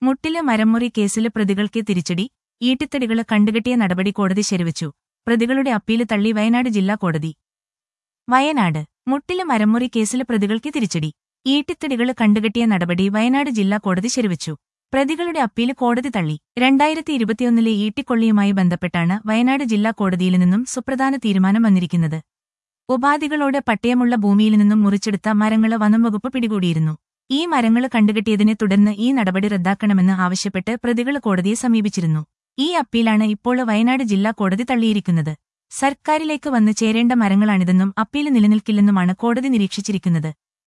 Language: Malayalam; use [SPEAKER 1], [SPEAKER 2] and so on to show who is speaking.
[SPEAKER 1] മുട്ടിലെ മരംമുറി കേസിലെ പ്രതികൾക്ക് തിരിച്ചടി ഈട്ടിത്തടികള് കണ്ടുകെട്ടിയ നടപടി കോടതി ശരിവച്ചു പ്രതികളുടെ അപ്പീല് തള്ളി വയനാട് ജില്ലാ കോടതി വയനാട് മുട്ടിലെ മരംമുറി കേസിലെ പ്രതികൾക്ക് തിരിച്ചടി ഈട്ടിത്തടികള് കണ്ടുകെട്ടിയ നടപടി വയനാട് ജില്ലാ കോടതി ശരിവച്ചു പ്രതികളുടെ അപ്പീല് കോടതി തള്ളി രണ്ടായിരത്തി ഇരുപത്തിയൊന്നിലെ ഈട്ടിക്കൊള്ളിയുമായി ബന്ധപ്പെട്ടാണ് വയനാട് ജില്ലാ കോടതിയിൽ നിന്നും സുപ്രധാന തീരുമാനം വന്നിരിക്കുന്നത് ഉപാധികളോടെ പട്ടയമുള്ള ഭൂമിയിൽ നിന്നും മുറിച്ചെടുത്ത മരങ്ങള് വനംവകുപ്പ് പിടികൂടിയിരുന്നു ഈ മരങ്ങള് കണ്ടുകെട്ടിയതിനെ തുടർന്ന് ഈ നടപടി റദ്ദാക്കണമെന്ന് ആവശ്യപ്പെട്ട് പ്രതികള് കോടതിയെ സമീപിച്ചിരുന്നു ഈ അപ്പീലാണ് ഇപ്പോൾ വയനാട് ജില്ലാ കോടതി തള്ളിയിരിക്കുന്നത് സർക്കാരിലേക്ക് വന്ന് ചേരേണ്ട മരങ്ങളാണിതെന്നും അപ്പീല് നിലനിൽക്കില്ലെന്നുമാണ് കോടതി നിരീക്ഷിച്ചിരിക്കുന്നത്